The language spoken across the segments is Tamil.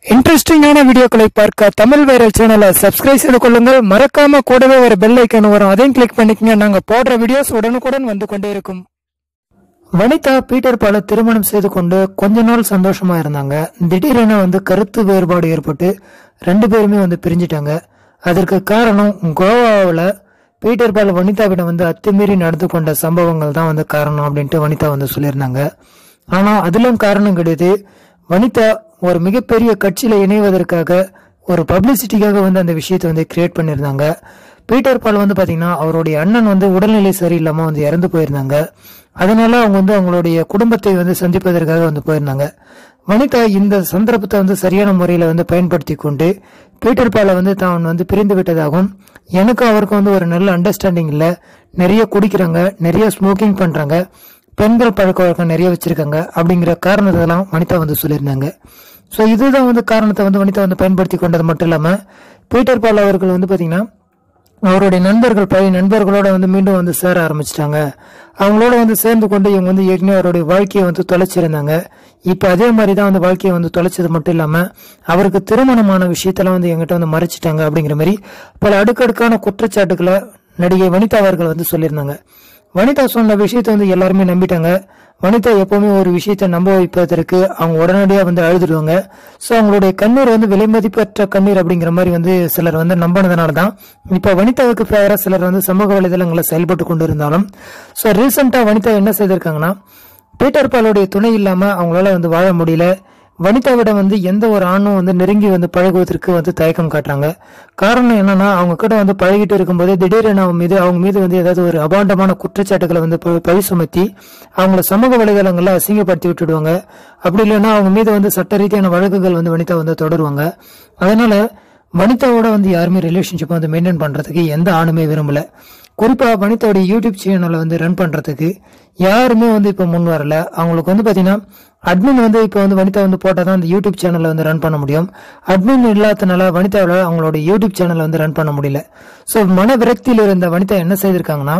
இன்ட்ரெஸ்டிங்கான வீடியோக்களை பார்க்க தமிழ் வைரல் சேனலை சப்ஸ்கிரைப் செய்து கொள்ளுங்கள் மறக்காம கூடவே ஒரு பெல் ஐக்கான் வரும் அதையும் கிளிக் பண்ணிக்கங்க நாங்க போடுற வீடியோஸ் உடனுக்குடன் வந்து கொண்டே இருக்கும் வனிதா பீட்டர் பால திருமணம் செய்து கொண்டு கொஞ்ச நாள் சந்தோஷமா இருந்தாங்க திடீரென வந்து கருத்து வேறுபாடு ஏற்பட்டு ரெண்டு பேருமே வந்து பிரிஞ்சிட்டாங்க அதற்கு காரணம் கோவாவில் பீட்டர் பால் வனிதாவிடம் வந்து அத்துமீறி நடந்து கொண்ட சம்பவங்கள் தான் வந்து காரணம் அப்படின்ட்டு வனிதா வந்து சொல்லியிருந்தாங்க ஆனா அதிலும் காரணம் கிடையாது வனிதா ஒரு மிகப்பெரிய கட்சியில இணைவதற்காக ஒரு பப்ளிசிட்டிக்காக வந்து அந்த விஷயத்தை வந்து கிரியேட் பண்ணியிருந்தாங்க பீட்டர் பால் வந்து பாத்தீங்கன்னா அவருடைய அண்ணன் வந்து உடல்நிலை சரியில்லாம வந்து இறந்து போயிருந்தாங்க அதனால அவங்க வந்து அவங்களுடைய குடும்பத்தை வந்து சந்திப்பதற்காக வந்து போயிருந்தாங்க வனிதா இந்த சந்தர்ப்பத்தை வந்து சரியான முறையில வந்து பயன்படுத்தி கொண்டு பீட்டர் பாலை வந்து தான் வந்து பிரிந்து விட்டதாகவும் எனக்கும் அவருக்கும் வந்து ஒரு நல்ல அண்டர்ஸ்டாண்டிங் இல்ல நிறைய குடிக்கிறாங்க நிறைய ஸ்மோக்கிங் பண்றாங்க பெண்கள் பழக்க வழக்கம் நிறைய வச்சிருக்காங்க அப்படிங்கிற காரணத்தெல்லாம் வனிதா வந்து சொல்லியிருந்தாங்க ஸோ இதுதான் வந்து காரணத்தை வந்து வனிதா வந்து பயன்படுத்தி கொண்டது மட்டும் இல்லாம பீட்டர் பால் அவர்கள் வந்து பாத்தீங்கன்னா அவருடைய நண்பர்கள் பழைய நண்பர்களோட வந்து மீண்டும் வந்து சேர ஆரம்பிச்சிட்டாங்க அவங்களோட வந்து சேர்ந்து கொண்டு இவங்க வந்து ஏற்கனவே அவருடைய வாழ்க்கையை வந்து தொலைச்சிருந்தாங்க இப்ப அதே மாதிரி தான் வந்து வாழ்க்கையை வந்து தொலைச்சது மட்டும் இல்லாம அவருக்கு திருமணமான விஷயத்தெல்லாம் வந்து எங்கிட்ட வந்து மறைச்சிட்டாங்க அப்படிங்கிற மாதிரி பல அடுக்கடுக்கான குற்றச்சாட்டுகளை நடிகை வனிதா அவர்கள் வந்து சொல்லியிருந்தாங்க வனிதா சொன்ன விஷயத்தை வந்து எல்லாருமே நம்பிட்டாங்க வனிதா எப்பவுமே ஒரு விஷயத்தை நம்ப வைப்பதற்கு அவங்க உடனடியாக வந்து அழுதுடுவாங்க ஸோ அவங்களுடைய கண்ணீர் வந்து விலை மதிப்பற்ற கண்ணீர் அப்படிங்கிற மாதிரி வந்து சிலர் வந்து நம்பினதுனால தான் இப்போ வனிதாவுக்கு ஃபேவராக சிலர் வந்து சமூக வலைதளங்களை செயல்பட்டு கொண்டு இருந்தாலும் ஸோ ரீசெண்டாக வனிதா என்ன செய்திருக்காங்கன்னா பீட்டர் பாலுடைய துணை இல்லாமல் அவங்களால வந்து வாழ முடியல வனிதாவிடம் வந்து எந்த ஒரு ஆணும் வந்து நெருங்கி வந்து பழகுவதற்கு வந்து தயக்கம் காட்டுறாங்க காரணம் என்னன்னா அவங்க கிட்ட வந்து பழகிட்டு இருக்கும்போது திடீரென அவங்க மீது அவங்க மீது வந்து ஏதாவது ஒரு அபாண்டமான குற்றச்சாட்டுகளை வந்து ப- பழி சுமத்தி அவங்கள சமூக வலைதளங்கள்ல அசிங்கப்படுத்தி விட்டுடுவாங்க அப்படி இல்லைன்னா அவங்க மீது வந்து சட்ட ரீதியான வழக்குகள் வந்து வனிதா வந்து தொடருவாங்க அதனால வனிதாவோட வந்து யாருமே ரிலேஷன்ஷிப் வந்து மெயின்டைன் பண்றதுக்கு எந்த ஆணுமே விரும்பல குறிப்பா வனிதாவுடைய யூடியூப் சேனலை வந்து ரன் பண்றதுக்கு யாருமே வந்து இப்ப முன் வரல அவங்களுக்கு வந்து பாத்தீங்கன்னா அட்மின் வந்து இப்ப வந்து வனிதா வந்து போட்டால் தான் அந்த யூடியூப் சேனலை வந்து ரன் பண்ண முடியும் அட்மின் இல்லாதனால வனிதாவில் அவங்களோட யூடியூப் சேனலை வந்து ரன் பண்ண முடியல ஸோ மன விரக்தியில் இருந்த வனிதா என்ன செய்திருக்காங்கன்னா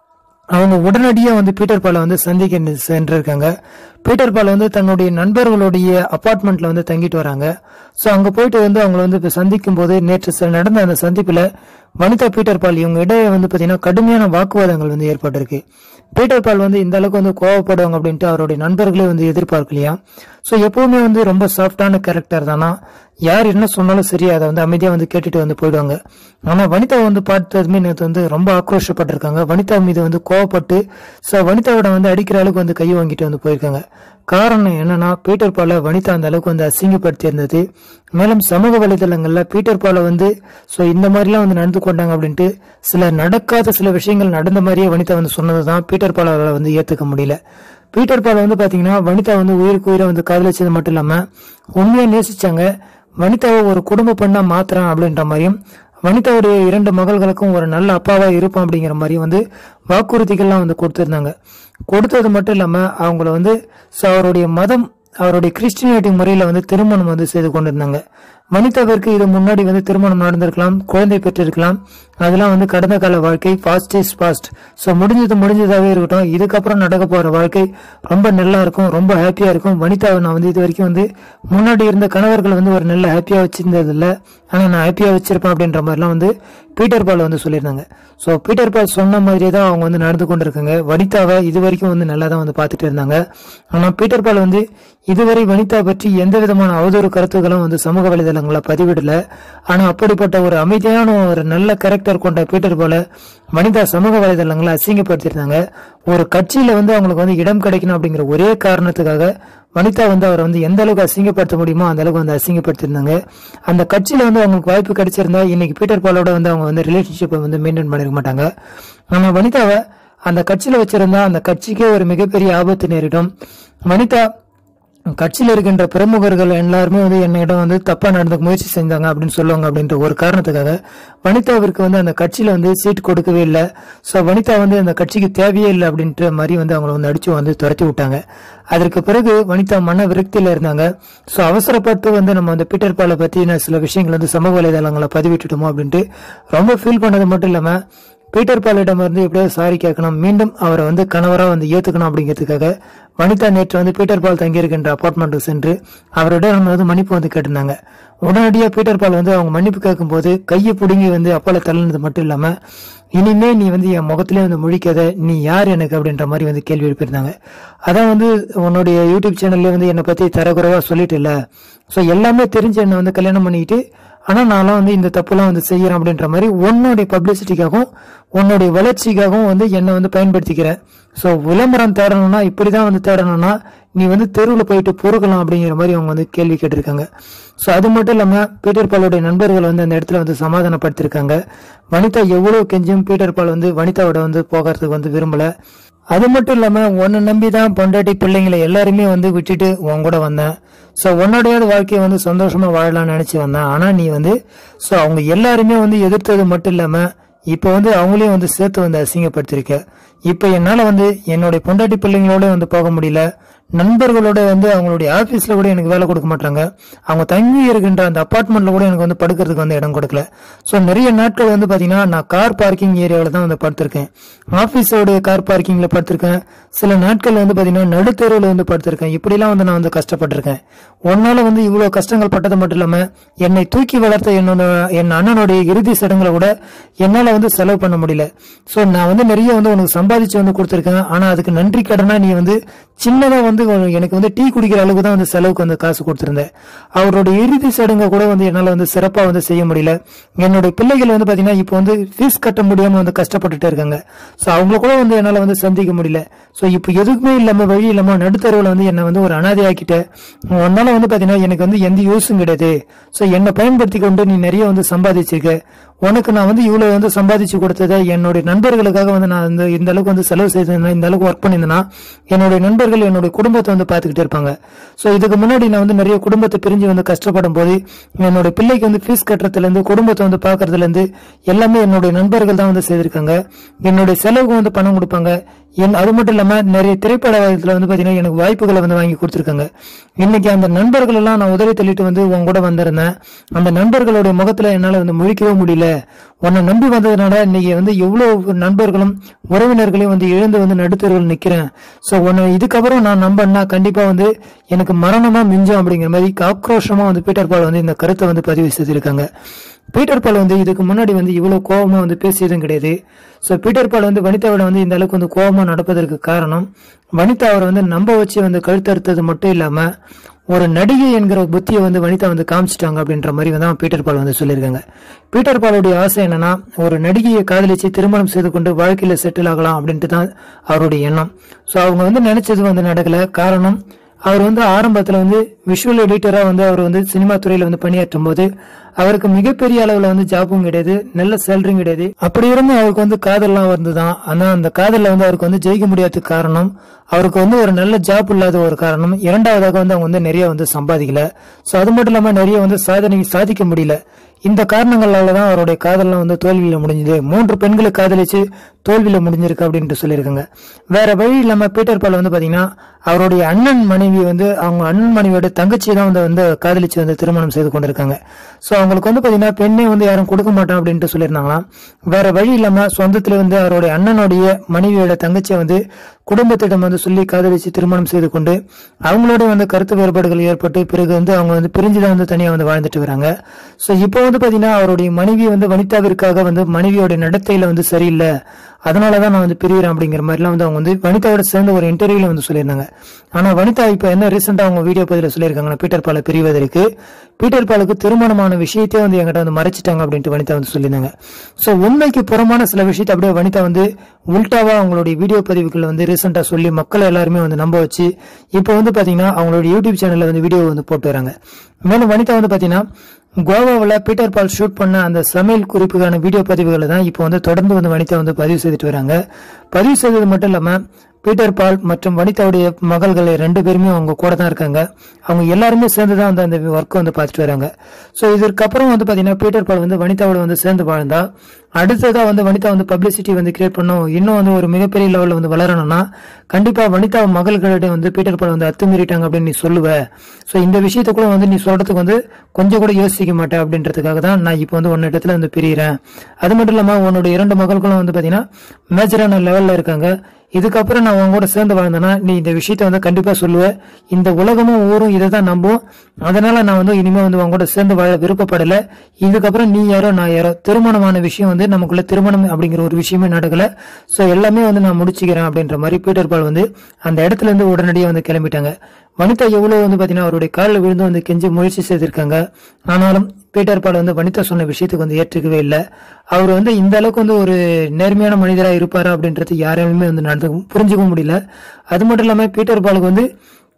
அவங்க உடனடியா வந்து பீட்டர் பாலை வந்து சந்திக்க சென்றிருக்காங்க பீட்டர் பால் வந்து தன்னுடைய நண்பர்களுடைய அபார்ட்மெண்ட்ல வந்து தங்கிட்டு வராங்க ஸோ அங்க போயிட்டு வந்து அவங்கள வந்து இப்ப சந்திக்கும் போது நேற்று ச- நடந்த அந்த சந்திப்புல வனிதா பீட்டர் பால் இவங்க இடையே வந்து பாத்தீங்கன்னா கடுமையான வாக்குவாதங்கள் வந்து ஏற்பட்டிருக்கு பீட்டர் பால் வந்து இந்த அளவுக்கு வந்து கோவப்படுவாங்க அப்படின்ட்டு அவருடைய நண்பர்களே வந்து எதிர்பார்க்கலையா ஸோ எப்பவுமே வந்து ரொம்ப சாஃப்டான கேரக்டர் தானா யார் என்ன சொன்னாலும் சரி அதை வந்து அமைதியா வந்து கேட்டுட்டு வந்து போயிடுவாங்க ஆனா வனிதா வந்து பார்த்ததுமே நேற்று வந்து ரொம்ப ஆக்ரோஷப்பட்டிருக்காங்க வனிதா மீது வந்து கோவப்பட்டு ஸோ வனிதாவோட வந்து அடிக்கிற அளவுக்கு வந்து கை வாங்கிட்டு வந்து போயிருக்காங்க காரணம் என்னன்னா பீட்டர் பாலை வனிதா அந்த அளவுக்கு வந்து அசிங்கப்படுத்தி இருந்தது மேலும் சமூக வலைதளங்கள்ல பீட்டர் பாலை வந்து ஸோ இந்த மாதிரிலாம் வந்து நடந்து கொண்டாங்க அப்படின்ட்டு சில நடக்காத சில விஷயங்கள் நடந்த மாதிரியே வனிதா வந்து சொன்னதுதான் பீட்டர் பாலால வந்து ஏத்துக்க முடியல பீட்டர் பால் வந்து பாத்தீங்கன்னா வனிதா வந்து உயிருக்கு உயிரை வந்து காதலிச்சது மட்டும் இல்லாம உண்மையா நேசிச்சாங்க வனிதாவை ஒரு குடும்ப பெண்ணா மாத்துறேன் அப்படின்ற மாதிரியும் வனிதாவுடைய இரண்டு மகள்களுக்கும் ஒரு நல்ல அப்பாவா இருப்போம் அப்படிங்கிற மாதிரி வந்து வாக்குறுதிகள்லாம் வந்து கொடுத்திருந்தாங்க கொடுத்தது மட்டும் இல்லாம அவங்கள வந்து so அவருடைய மதம் அவருடைய கிறிஸ்டியானிட்டி முறையில வந்து திருமணம் வந்து செய்து கொண்டிருந்தாங்க வனிதாவிற்கு இது முன்னாடி வந்து திருமணம் நடந்திருக்கலாம் குழந்தை பெற்றிருக்கலாம் அதெல்லாம் வந்து கடந்த கால வாழ்க்கை ஃபாஸ்ட் இஸ் ஃபாஸ்ட் ஸோ முடிஞ்சது முடிஞ்சதாவே இருக்கட்டும் இதுக்கப்புறம் நடக்க போற வாழ்க்கை ரொம்ப நல்லா இருக்கும் ரொம்ப ஹாப்பியா இருக்கும் வனிதாவை நான் வந்து இது வரைக்கும் வந்து முன்னாடி இருந்த கணவர்கள் வந்து ஒரு நல்ல ஹாப்பியா வச்சிருந்தது இல்ல ஆனா நான் ஹாப்பியா வச்சிருப்பேன் அப்படின்ற மாதிரிலாம் வந்து பீட்டர் பால் வந்து சொல்லியிருந்தாங்க ஸோ பீட்டர் பால் சொன்ன மாதிரியே தான் அவங்க வந்து நடந்து கொண்டிருக்காங்க வனிதாவை இது வரைக்கும் வந்து நல்லா தான் வந்து பார்த்துட்டு இருந்தாங்க ஆனா பீட்டர் பால் வந்து இதுவரை வனிதா பற்றி எந்த விதமான அவதூறு கருத்துக்களும் வந்து சமூக வலைதளங்களை பதிவிடல ஆனா அப்படிப்பட்ட ஒரு அமைதியான ஒரு நல்ல கேரக்டர் கொண்ட பீட்டர் போல வனிதா சமூக வலைதளங்களை அசிங்கப்படுத்திருந்தாங்க ஒரு கட்சியில வந்து அவங்களுக்கு வந்து இடம் கிடைக்கணும் அப்படிங்கிற ஒரே காரணத்துக்காக வனிதா வந்து அவரை வந்து எந்த அளவுக்கு அசிங்கப்படுத்த முடியுமோ அந்த அளவுக்கு வந்து அசிங்கப்படுத்திருந்தாங்க அந்த கட்சியில வந்து அவங்களுக்கு வாய்ப்பு கிடைச்சிருந்தா இன்னைக்கு பீட்டர் பாலோட வந்து அவங்க வந்து ரிலேஷன்ஷிப்பை வந்து மெயின்டைன் பண்ணிருக்க மாட்டாங்க ஆனா வனிதாவை அந்த கட்சியில வச்சிருந்தா அந்த கட்சிக்கே ஒரு மிகப்பெரிய ஆபத்து நேரிடும் வனிதா கட்சியில் இருக்கின்ற பிரமுகர்கள் எல்லாருமே வந்து என்னிடம் வந்து தப்பா நடந்துக்க முயற்சி செஞ்சாங்க அப்படின்னு சொல்லுவாங்க அப்படின்ற ஒரு காரணத்துக்காக வனிதாவிற்கு வந்து அந்த கட்சியில வந்து சீட் கொடுக்கவே இல்லை ஸோ வனிதா வந்து அந்த கட்சிக்கு தேவையே இல்லை அப்படின்ற மாதிரி வந்து அவங்கள வந்து அடிச்சு வந்து துரத்தி விட்டாங்க அதற்கு பிறகு வனிதா மன விரக்தியில இருந்தாங்க ஸோ அவசரப்பட்டு வந்து நம்ம வந்து பீட்டர் பாலை பத்தின சில விஷயங்கள் வந்து சமூக வலைதளங்களை பதிவிட்டுட்டோமோ அப்படின்ட்டு ரொம்ப ஃபீல் பண்ணது மட்டும் இல்லாம பீட்டர் பாலிடம் வந்து எப்படியாவது சாரி கேட்கணும் மீண்டும் அவரை வந்து கணவராக வந்து ஏத்துக்கணும் அப்படிங்கிறதுக்காக வனிதா நேற்று வந்து பீட்டர் பால் தங்கியிருக்கின்ற அபார்ட்மெண்ட்டுக்கு சென்று அவரிடம் வந்து மன்னிப்பு வந்து கேட்டிருந்தாங்க உடனடியாக பீட்டர் பால் வந்து அவங்க மன்னிப்பு கேட்கும்போது கையை பிடுங்கி வந்து அப்பால தள்ளினது மட்டும் இல்லாம இனிமே நீ வந்து என் முகத்திலே வந்து முழிக்காத நீ யார் எனக்கு அப்படின்ற மாதிரி வந்து கேள்வி எழுப்பியிருந்தாங்க அதான் வந்து உன்னுடைய யூடியூப் சேனல்ல வந்து என்னை பத்தி தரக்குறைவா சொல்லிட்டு இல்ல ஸோ எல்லாமே தெரிஞ்சு என்னை வந்து கல்யாணம் பண்ணிக்கிட்டு ஆனா நான்லாம் வந்து இந்த தப்புலாம் வந்து செய்யறேன் அப்படின்ற மாதிரி உன்னுடைய பப்ளிசிட்டிக்காகவும் உன்னுடைய வளர்ச்சிக்காகவும் வந்து என்னை வந்து பயன்படுத்திக்கிறேன் ஸோ விளம்பரம் தேடணும்னா இப்படிதான் வந்து தேடணும்னா நீ வந்து தெருவில் போயிட்டு பொறுக்கலாம் அப்படிங்கிற மாதிரி அவங்க வந்து கேள்வி கேட்டிருக்காங்க ஸோ அது மட்டும் இல்லாம பீட்டர் பாலோடைய நண்பர்கள் வந்து அந்த இடத்துல வந்து சமாதானப்படுத்திருக்காங்க வனிதா எவ்வளவு கெஞ்சும் பீட்டர் பால் வந்து வனிதாவோட வந்து போகிறதுக்கு வந்து விரும்பல அது மட்டும் இல்லாம உன்னை நம்பி தான் பொண்டாட்டி பிள்ளைங்களை எல்லாருமே வந்து விட்டுட்டு உன் கூட வந்தேன் ஸோ உன்னோடைய வாழ்க்கையை வந்து சந்தோஷமா வாழலாம்னு நினைச்சு வந்தேன் ஆனா நீ வந்து ஸோ அவங்க எல்லாருமே வந்து எதிர்த்தது மட்டும் இல்லாம இப்போ வந்து அவங்களையும் வந்து சேர்த்து வந்து அசிங்கப்படுத்திருக்க இப்போ என்னால வந்து என்னுடைய பொண்டாட்டி பிள்ளைங்களோட வந்து போக முடியல நண்பர்களோட வந்து அவங்களுடைய ஆபீஸ்ல கூட எனக்கு வேலை கொடுக்க மாட்டாங்க அவங்க தங்கி இருக்கின்ற அந்த அபார்ட்மெண்ட்ல கூட எனக்கு வந்து படுக்கிறதுக்கு வந்து இடம் கொடுக்கல ஸோ நிறைய நாட்கள் வந்து பாத்தீங்கன்னா நான் கார் பார்க்கிங் ஏரியாவில் தான் வந்து படுத்திருக்கேன் ஆபீஸோட கார் பார்க்கிங்ல படுத்திருக்கேன் சில நாட்கள் வந்து பாத்தீங்கன்னா நடுத்தெருவில் வந்து படுத்திருக்கேன் இப்படிலாம் வந்து நான் வந்து கஷ்டப்பட்டிருக்கேன் உன்னால வந்து இவ்வளவு கஷ்டங்கள் பட்டது மட்டும் இல்லாம என்னை தூக்கி வளர்த்த என்னோட என் அண்ணனுடைய இறுதி சடங்குல கூட என்னால வந்து செலவு பண்ண முடியல சோ நான் வந்து நிறைய வந்து உனக்கு சம்பாதிச்சு வந்து கொடுத்துருக்கேன் ஆனா அதுக்கு நன்றி கடனா நீ வந்து சின்னதா வந்து ஒரு- எனக்கு வந்து டீ குடிக்கிற அளவுக்கு தான் வந்து செலவுக்கு வந்து காசு கொடுத்திருந்தேன் அவரோட இறுதி சடங்கை கூட வந்து என்னால வந்து சிறப்பா வந்து செய்ய முடியல என்னுடைய பிள்ளைகள் வந்து பாத்தீங்கன்னா இப்போ வந்து ஃபீஸ் கட்ட முடியாம வந்து கஷ்டப்பட்டுட்டு இருக்காங்க சோ அவங்கள கூட வந்து என்னால வந்து சந்திக்க முடியல சோ இப்போ எதுக்குமே இல்லாம வழி இல்லாம நடுத்தரவுல வந்து என்ன வந்து ஒரு அனாதையாக்கிட்ட உன்னால வந்து பாத்தீங்கன்னா எனக்கு வந்து எந்த யூஸும் கிடையாது சோ என்னை பயன்படுத்தி கொண்டு நீ நிறைய வந்து சம்பாதிச்சிருக்க உனக்கு நான் வந்து இவ்வளவு வந்து சம்பாதிச்சு கொடுத்ததை என்னுடைய நண்பர்களுக்காக வந்து நான் வந்து இந்த அளவுக்கு வந்து செலவு செய்திருந்தேன் இந்த அளவுக்கு ஒர்க் பண்ணியிருந்தேன்னா என்னுடைய நண்பர்கள் என்னுடைய குடும்பத்தை வந்து பார்த்துக்கிட்டே இருப்பாங்க சோ இதுக்கு முன்னாடி நான் வந்து நிறைய குடும்பத்தை பிரிஞ்சு வந்து கஷ்டப்படும் போது என்னுடைய பிள்ளைக்கு வந்து ஃபீஸ் கட்டுறதுல இருந்து குடும்பத்தை வந்து பாக்குறதுல இருந்து எல்லாமே என்னுடைய நண்பர்கள் தான் வந்து செய்திருக்காங்க என்னுடைய செலவுக்கு வந்து பணம் கொடுப்பாங்க என் அது மட்டும் இல்லாம நிறைய திரைப்பட வயதுல வந்து பாத்தீங்கன்னா எனக்கு வாய்ப்புகளை வந்து வாங்கி கொடுத்திருக்காங்க இன்னைக்கு அந்த நண்பர்கள் எல்லாம் நான் உதவி தள்ளிட்டு வந்து உன் கூட வந்திருந்தேன் அந்த நண்பர்களுடைய முகத்துல என்னால வந்து முழிக்கவே முடியல உன்னை நம்பி வந்ததுனால இன்னைக்கு வந்து எவ்வளவு நண்பர்களும் உறவினர்களையும் வந்து இழந்து வந்து நடுத்தர்கள் நிக்கிறேன் சோ உன்னை இதுக்கப்புறம் நான் நம்பன்னா கண்டிப்பா வந்து எனக்கு மரணமா மிஞ்சும் அப்படிங்கிற மாதிரி ஆக்ரோஷமா வந்து பீட்டர் பால் வந்து இந்த கருத்தை வந்து பதிவு செய்திருக்காங்க பீட்டர் பால் வந்து இதுக்கு முன்னாடி வந்து இவ்வளவு கோபமா வந்து பேசியதும் கிடையாது சோ பீட்டர் பால் வந்து வனிதாவோட வந்து இந்த அளவுக்கு வந்து கோபமா நடப்பதற்கு காரணம் வனிதா அவரை வந்து நம்ப வச்சு வந்து கழுத்தறுத்தது மட்டும் இல்லாம ஒரு நடிகை என்கிற புத்தியை வந்து வனிதா வந்து காமிச்சிட்டாங்க அப்படின்ற மாதிரி வந்து அவன் பீட்டர் பால் வந்து சொல்லியிருக்காங்க பீட்டர் பாலுடைய ஆசை என்னன்னா ஒரு நடிகையை காதலிச்சு திருமணம் செய்து கொண்டு வாழ்க்கையில செட்டில் ஆகலாம் அப்படின்ட்டு தான் அவருடைய எண்ணம் சோ அவங்க வந்து நினைச்சது வந்து நடக்கல காரணம் அவர் வந்து ஆரம்பத்துல வந்து விஷுவல் எடிட்டரா வந்து அவர் வந்து சினிமா துறையில வந்து பணியாற்றும் போது அவருக்கு மிகப்பெரிய அளவுல வந்து ஜாப்பும் கிடையாது நல்ல சேலரியும் கிடையாது அப்படி இருந்தும் அவருக்கு வந்து காதல்லாம் வந்துதான் ஆனா அந்த காதல்ல வந்து அவருக்கு வந்து ஜெயிக்க முடியாததுக்கு காரணம் அவருக்கு வந்து ஒரு நல்ல ஜாப் இல்லாத ஒரு காரணம் இரண்டாவதாக வந்து அவங்க வந்து நிறைய வந்து சம்பாதிக்கல சோ அது மட்டும் இல்லாம நிறைய வந்து சாதனை சாதிக்க முடியல இந்த காரணங்களால தான் அவருடைய காதல்லாம் வந்து தோல்வியில முடிஞ்சது மூன்று பெண்களை காதலிச்சு தோல்வியில முடிஞ்சிருக்கு அப்படின்ட்டு சொல்லியிருக்காங்க வேற வழி இல்லாம பீட்டர் பால் வந்து பாத்தீங்கன்னா அவருடைய அண்ணன் மனைவி வந்து அவங்க அண்ணன் மனைவியோட தங்கச்சி தான் வந்து வந்து காதலிச்சு வந்து திருமணம் செய்து கொண்டிருக்காங்க சோ அவங்களுக்கு வந்து பாத்தீங்கன்னா பெண்ணே வந்து யாரும் கொடுக்க மாட்டோம் அப்படின்ட்டு சொல்லியிருந்தாங்களாம் வேற வழி இல்லாம சொந்தத்துல வந்து அவருடைய அண்ணனுடைய மனைவியோட தங்கச்சியை வந்து குடும்பத்திடம் வந்து சொல்லி காதலிச்சு திருமணம் செய்து கொண்டு அவங்களோட வந்து கருத்து வேறுபாடுகள் ஏற்பட்டு பிறகு வந்து அவங்க வந்து பிரிஞ்சுதான் வந்து தனியா வந்து வாழ்ந்துட்டு வராங்க சோ இப்போ வந்து பாத்தீங்கன்னா அவருடைய மனைவி வந்து வனிதாவிற்காக வந்து மனைவியோட நடத்தையில வந்து சரியில்லை அதனாலதான் நான் வந்து பிரிகிறேன் அப்படிங்கிற மாதிரிலாம் வந்து அவங்க வந்து வனிதாவோட சேர்ந்து ஒரு இன்டர்வியூல வந்து சொல்லியிருந்தாங்க ஆனா வனிதா இப்ப என்ன ரீசெண்டா அவங்க வீடியோ பதில சொல்லியிருக்காங்கன்னா பீட்டர் பாலை பிரிவதற்கு பீட்டர் பாலுக்கு திருமணமான விஷயத்தையே வந்து என்கிட்ட வந்து மறைச்சிட்டாங்க அப்படின்ட்டு வனிதா வந்து சொல்லியிருந்தாங்க சோ உண்மைக்கு புறமான சில விஷயத்தை அப்படியே வனிதா வந்து உல்டாவா அவங்களுடைய வீடியோ பதிவுகள் வந்து ரீசெண்டா சொல்லி மக்கள் எல்லாருமே வந்து நம்ப வச்சு இப்போ வந்து பாத்தீங்கன்னா அவங்களுடைய யூடியூப் சேனல்ல வந்து வீடியோ வந்து போட்டு வராங்க மேலும் வனிதா வந்து பாத்தீங்கன்னா கோவாவில் பீட்டர் பால் ஷூட் பண்ண அந்த சமையல் குறிப்புக்கான வீடியோ பதிவுகளை தான் இப்போ வந்து தொடர்ந்து வந்து வனிதா வந்து பதிவு செய்துட்டு வராங்க பதிவு செய்தது மட்டும் இல்லாம பீட்டர் பால் மற்றும் வனிதாவுடைய மகள்கள் ரெண்டு பேருமே அவங்க கூட தான் இருக்காங்க அவங்க எல்லாருமே சேர்ந்து தான் வந்து அந்த ஒர்க்கை வந்து பார்த்துட்டு வராங்க ஸோ இதற்கப்புறம் வந்து பார்த்தீங்கன்னா பீட்டர் பால் வந்து வனிதாவோட வந்து சேர்ந்து வாழ்ந்தா அடுத்ததா வந்து வனிதா வந்து பப்ளிசிட்டி வந்து கிரியேட் பண்ணும் இன்னும் வந்து ஒரு மிகப்பெரிய லெவலில் வந்து வளரணும்னா கண்டிப்பா வனிதா மகள்களிடம் வந்து பீட்டர் பால் வந்து அத்துமீறிட்டாங்க அப்படின்னு நீ சொல்லுவ ஸோ இந்த விஷயத்த கூட வந்து நீ சொல்றதுக்கு வந்து கொஞ்சம் கூட யோசிக்க மாட்டேன் அப்படின்றதுக்காக தான் நான் இப்போ வந்து ஒன்னு இடத்துல வந்து பிரிகிறேன் அது மட்டும் இல்லாம உன்னோட இரண்டு மகள்களும் வந்து பாத்தீங்கன்னா மேஜரான லெவல்ல இருக்காங்க இதுக்கப்புறம் நான் உன் கூட சேர்ந்து வாழ்ந்தேன்னா நீ இந்த விஷயத்த வந்து கண்டிப்பா சொல்லுவ இந்த உலகமும் ஊரும் இதை தான் நம்பும் அதனால நான் வந்து இனிமே வந்து உன் கூட சேர்ந்து வாழ விருப்பப்படல இதுக்கப்புறம் நீ யாரோ நான் யாரோ திருமணமான விஷயம் வந்து நமக்குள்ள திருமணம் அப்படிங்கிற ஒரு விஷயமே நடக்கல சோ எல்லாமே வந்து நான் முடிச்சுக்கிறேன் அப்படின்ற மாதிரி பீட்டர் பால் வந்து அந்த இடத்துல இருந்து உடனடியாக வந்து கிளம்பிட்டாங்க வனிதா எவ்வளவு வந்து பாத்தீங்கன்னா அவருடைய காலில் விழுந்து வந்து கெஞ்சி முயற்சி செய்திருக்காங்க ஆனாலும் பீட்டர் பால் வந்து வனிதா சொன்ன விஷயத்துக்கு வந்து ஏற்றுக்கவே இல்லை அவர் வந்து இந்த அளவுக்கு வந்து ஒரு நேர்மையான மனிதரா இருப்பாரா அப்படின்றது யாராலுமே வந்து நடந்து புரிஞ்சுக்க முடியல அது மட்டும் இல்லாம பீட்டர் பாலுக்கு வந்து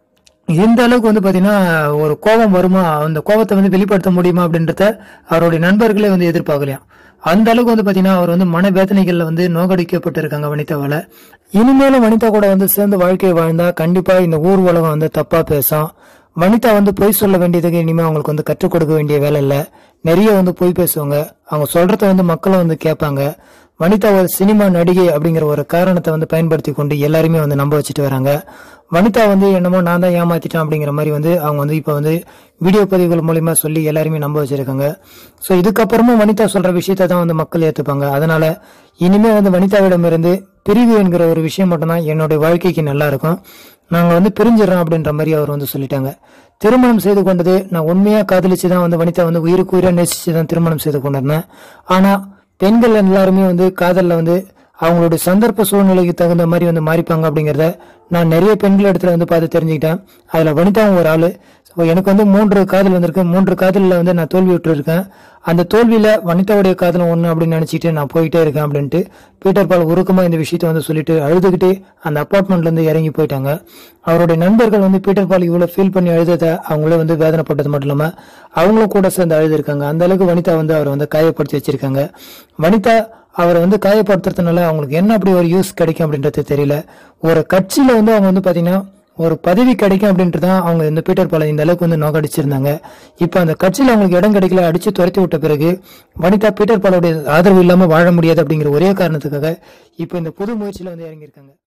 எந்த அளவுக்கு வந்து பாத்தீங்கன்னா ஒரு கோபம் வருமா அந்த கோபத்தை வந்து வெளிப்படுத்த முடியுமா அப்படின்றத அவருடைய நண்பர்களே வந்து எதிர்பார்க்கலையாம் அந்த அளவுக்கு வந்து பாத்தீங்கன்னா அவர் வந்து மன வேதனைகள்ல வந்து நோகடிக்கப்பட்டு இருக்காங்க வனிதாவால இனிமேலும் வனிதா கூட வந்து சேர்ந்து வாழ்க்கையை வாழ்ந்தா கண்டிப்பா இந்த ஊர் உலகம் வந்து தப்பா பேசும் வனிதா வந்து பொய் சொல்ல வேண்டியதுக்கு இனிமே அவங்களுக்கு வந்து கற்றுக் கொடுக்க வேண்டிய வேலை இல்ல நிறைய வந்து பொய் பேசுவாங்க அவங்க சொல்றத வந்து மக்களும் வந்து கேட்பாங்க வனிதா ஒரு சினிமா நடிகை அப்படிங்கிற ஒரு காரணத்தை வந்து பயன்படுத்தி கொண்டு எல்லாருமே வந்து நம்ப வச்சுட்டு வராங்க வனிதா வந்து என்னமோ நான் தான் ஏமாத்திட்டேன் அப்படிங்கிற மாதிரி வந்து அவங்க வந்து இப்ப வந்து வீடியோ பதிவுகள் மூலியமா சொல்லி எல்லாருமே நம்ப வச்சிருக்காங்க சோ இதுக்கப்புறமும் வனிதா சொல்ற விஷயத்தை தான் வந்து மக்கள் ஏத்துப்பாங்க அதனால இனிமே வந்து வனிதாவிடம் இருந்து பிரிவு என்கிற ஒரு விஷயம் மட்டும்தான் என்னுடைய வாழ்க்கைக்கு நல்லா இருக்கும் நாங்க வந்து பிரிஞ்சிடறோம் அப்படின்ற மாதிரி அவர் வந்து சொல்லிட்டாங்க திருமணம் செய்து கொண்டது நான் உண்மையா காதலிச்சு தான் வந்து வனிதா வந்து உயிருக்கு உயிரா நேசிச்சு தான் திருமணம் செய்து கொண்டிருந்தேன் ஆனா பெண்கள் எல்லாருமே வந்து காதல்ல வந்து அவங்களுடைய சந்தர்ப்ப சூழ்நிலைக்கு தகுந்த மாதிரி வந்து மாறிப்பாங்க அப்படிங்கறத நான் நிறைய பெண்கள் இடத்துல வந்து பார்த்து தெரிஞ்சுக்கிட்டேன் அதுல வனிதாவும் ஒரு ஆளு So, எனக்கு வந்து மூன்று காதல் வந்திருக்கு மூன்று காதல்ல வந்து நான் தோல்வி விட்டு இருக்கேன் அந்த தோல்வியில வனிதாவுடைய காதலும் ஒண்ணு அப்படின்னு நினைச்சிட்டு நான் போயிட்டே இருக்கேன் அப்படின்ட்டு பீட்டர் பால் உருக்கமா இந்த விஷயத்த வந்து சொல்லிட்டு அழுதுகிட்டே அந்த அபார்ட்மெண்ட்ல இருந்து இறங்கி போயிட்டாங்க அவருடைய நண்பர்கள் வந்து பீட்டர் பால் இவ்வளவு ஃபீல் பண்ணி அழுததை அவங்களே வந்து வேதனைப்பட்டது மட்டும் இல்லாம அவங்களும் கூட சேர்ந்து அழுதுருக்காங்க அந்த அளவுக்கு வனிதா வந்து அவரை வந்து காயப்படுத்தி வச்சிருக்காங்க வனிதா அவரை வந்து காயப்படுத்துறதுனால அவங்களுக்கு என்ன அப்படி ஒரு யூஸ் கிடைக்கும் அப்படின்றது தெரியல ஒரு கட்சியில வந்து அவங்க வந்து பாத்தீங்கன்னா ஒரு பதவி கிடைக்கும் அப்படின்ட்டு தான் அவங்க இந்த பீட்டர் பாலை இந்த அளவுக்கு வந்து நோக்கடிச்சிருந்தாங்க இப்ப அந்த கட்சியில அவங்களுக்கு இடம் கிடைக்கல அடிச்சு துரத்தி விட்ட பிறகு வனிதா பீட்டர் பாலோடைய ஆதரவு இல்லாம வாழ முடியாது அப்படிங்கிற ஒரே காரணத்துக்காக இப்ப இந்த புது முயற்சியில வந்து இறங்கியிருக்காங்க